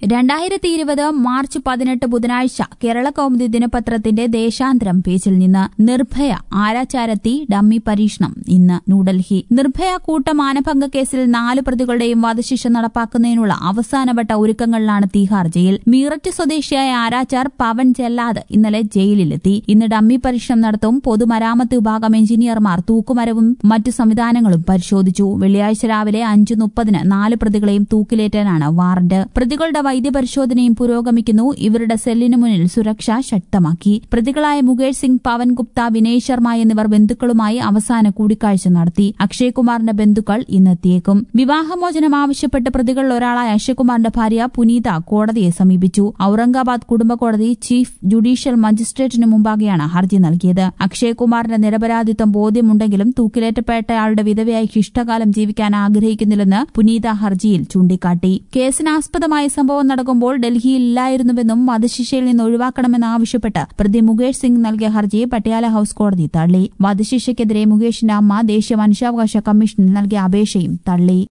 രണ്ടായിരത്തി ഇരുപത് മാർച്ച് പതിനെട്ട് ബുധനാഴ്ച കേരള കൗമുദി ദിനപത്രത്തിന്റെ ദേശാന്തരം പേജിൽ നിന്ന് നിർഭയ ആരാചാരത്തി ഡമ്മി പരീക്ഷണം ഇന്ന് ന്യൂഡൽഹി നിർഭയ കൂട്ടമാനഭംഗ കേസിൽ നാല് പ്രതികളുടെയും വധശിക്ഷ നടപ്പാക്കുന്നതിനുള്ള അവസാനവട്ട ഒരുക്കങ്ങളിലാണ് തീഹാർ ജയിൽ മീററ്റ് സ്വദേശിയായ ആരാച്ചാർ പവൻ ചെല്ലാത് ഇന്നലെ ജയിലിലെത്തി ഇന്ന് ഡമ്മി പരീക്ഷണം നടത്തും പൊതുമരാമത്ത് വിഭാഗം എഞ്ചിനീയർമാർ തൂക്കുമരവും മറ്റു സംവിധാനങ്ങളും പരിശോധിച്ചു വെള്ളിയാഴ്ച രാവിലെ അഞ്ചു മുപ്പതിന് നാല് പ്രതികളെയും തൂക്കിലേറ്റാനാണ് വാറന്റ് പ്രതികളുടെ വൈദ്യപരിശോധനയും പുരോഗമിക്കുന്നു ഇവരുടെ സെല്ലിനു മുന്നിൽ സുരക്ഷ ശക്തമാക്കി പ്രതികളായ മുകേഷ് സിംഗ് പവൻ ഗുപ്ത വിനയ് ശർമ്മ എന്നിവർ ബന്ധുക്കളുമായി അവസാന കൂടിക്കാഴ്ച നടത്തി അക്ഷയ് കുമാറിന്റെ ബന്ധുക്കൾ ഇന്നെത്തിയേക്കും വിവാഹമോചനം ആവശ്യപ്പെട്ട് പ്രതികളിൽ ഒരാളായ അക്ഷയ്കുമാറിന്റെ ഭാര്യ പുനീത കോടതിയെ സമീപിച്ചു ഔറംഗാബാദ് കുടുംബ കോടതി ചീഫ് ജുഡീഷ്യൽ മജിസ്ട്രേറ്റിന് മുമ്പാകെയാണ് ഹർജി നൽകിയത് അക്ഷയ് കുമാറിന്റെ നിരപരാധിത്വം ബോധ്യമുണ്ടെങ്കിലും തൂക്കിലേറ്റപ്പെട്ടയാളുടെ വിധവയായി ശിഷ്ടകാലം ജീവിക്കാൻ ആഗ്രഹിക്കുന്നില്ലെന്ന് പുനീത ഹർജിയിൽ ചൂണ്ടിക്കാട്ടി കേസിനാസ്പദമായ സംഭവം നടക്കുമ്പോൾ ഡൽഹിയിൽ ഇല്ലായിരുന്നുവെന്നും വധശിക്ഷയിൽ നിന്ന് ഒഴിവാക്കണമെന്നാവശ്യപ്പെട്ട് പ്രതി മുകേഷ് സിംഗ് നൽകിയ ഹർജി പട്യാല ഹൌസ് കോടതി തള്ളി വധശിക്ഷയ്ക്കെതിരെ മുകേഷിന്റെ അമ്മ ദേശീയ മനുഷ്യാവകാശ കമ്മീഷനിൽ നൽകിയ അപേക്ഷയും തള്ളി